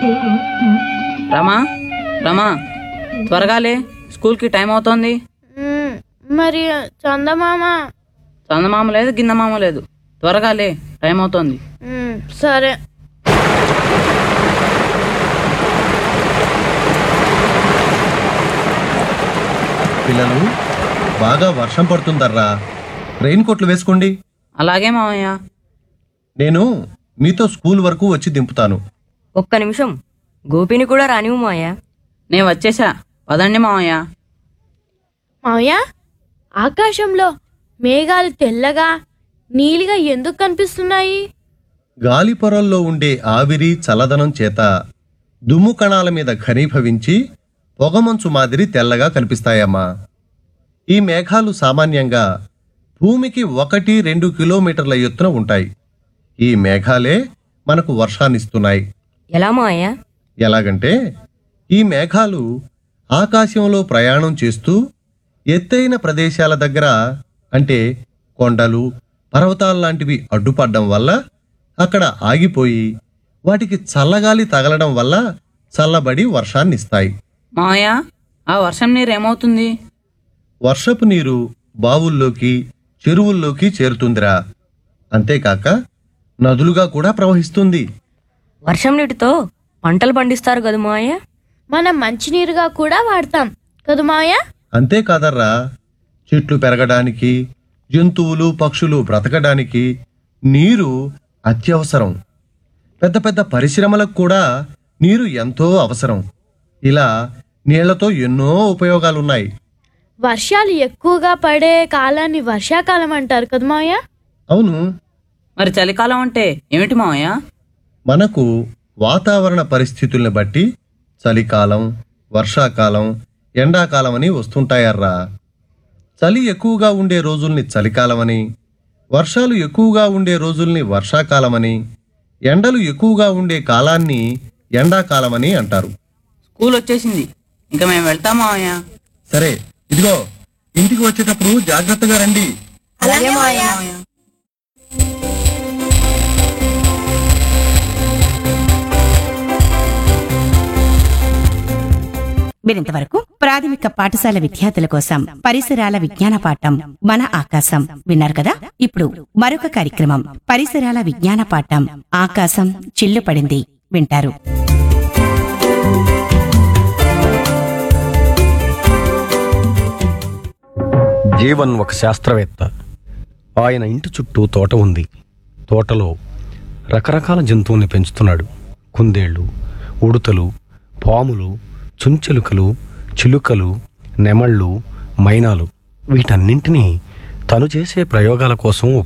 రమా రమా త్వరగా లే స్కూల్కి టైం అవుతోంది మ్మ్. మరి చందమామ చందమామ లేదు గిన్నమామ లేదు త్వరగా లే టైం అవుతోంది మ్మ్. సరే పిల్లలు బాగా వర్షం పడుతుందర్రా రెయిన్ కోట్లు వేసుకోండి అలాగే మామయ్య నేను మీతో స్కూల్ వరకు వచ్చి దింపుతాను ఒక్క నిమిషం గోపిని కూడా రానివు మాయా నేను వచ్చేసా పదండి మామయ్య మావయ్య ఆకాశంలో మేఘాలు తెల్లగా నీలిగా ఎందుకు కనిపిస్తున్నాయి గాలి పొరల్లో ఉండే ఆవిరి చల్లదనం చేత దుమ్ము కణాల మీద ఘనీభవించి పొగమంచు మాదిరి తెల్లగా కనిపిస్తాయమ్మా ఈ మేఘాలు సామాన్యంగా భూమికి ఒకటి రెండు కిలోమీటర్ల ఎత్తున ఉంటాయి ఈ మేఘాలే మనకు వర్షాన్నిస్తున్నాయి ఎలా మాయా ఎలాగంటే ఈ మేఘాలు ఆకాశంలో ప్రయాణం చేస్తూ ఎత్తైన ప్రదేశాల దగ్గర అంటే కొండలు పర్వతాల లాంటివి అడ్డుపడ్డం వల్ల అక్కడ ఆగిపోయి వాటికి చల్లగాలి తగలడం వల్ల చల్లబడి వర్షాన్నిస్తాయి మామయ్య ఆ వర్షం నీరు ఏమవుతుంది వర్షపు నీరు బావుల్లోకి చెరువుల్లోకి చేరుతుందిరా అంతేకాక నదులుగా కూడా ప్రవహిస్తుంది వర్షం నీటితో పంటలు పండిస్తారు కదా మాయా మనం మంచినీరుగా కూడా వాడతాం కదా మావయ్య అంతేకాదర్రా చెట్లు పెరగడానికి జంతువులు పక్షులు బ్రతకడానికి నీరు అత్యవసరం పెద్ద పెద్ద పరిశ్రమలకు కూడా నీరు ఎంతో అవసరం ఇలా నీళ్లతో ఎన్నో ఉపయోగాలున్నాయి వర్షాలు ఎక్కువగా పడే కాలాన్ని వర్షాకాలం అంటారు కదా మావయ్య అవును మరి చలికాలం అంటే ఏమిటి మామయ్య మనకు వాతావరణ పరిస్థితుల్ని బట్టి చలికాలం వర్షాకాలం ఎండాకాలం అని వస్తుంటాయర్రా చలి ఎక్కువగా ఉండే రోజుల్ని చలికాలమని వర్షాలు ఎక్కువగా ఉండే రోజుల్ని వర్షాకాలమని ఎండలు ఎక్కువగా ఉండే కాలాన్ని ఎండాకాలమని అంటారు స్కూల్ వచ్చేసింది ఇంకా మేము వెళ్తాం మామయ్య సరే ఇదిగో ఇంటికి వచ్చేటప్పుడు జాగ్రత్తగా రండి మీరింతవరకు ప్రాథమిక పాఠశాల విద్యార్థుల కోసం పరిసరాల విజ్ఞాన పాఠం మన ఆకాశం విన్నారు కదా ఇప్పుడు మరొక కార్యక్రమం పరిసరాల విజ్ఞాన పాఠం ఆకాశం చిల్లు పడింది వింటారు జీవన్ ఒక శాస్త్రవేత్త ఆయన ఇంటి చుట్టూ తోట ఉంది తోటలో రకరకాల జంతువుల్ని పెంచుతున్నాడు కుందేళ్ళు ఉడుతలు పాములు చుంచెలుకలు చిలుకలు నెమళ్ళు మైనాలు వీటన్నింటినీ తను చేసే ప్రయోగాల కోసం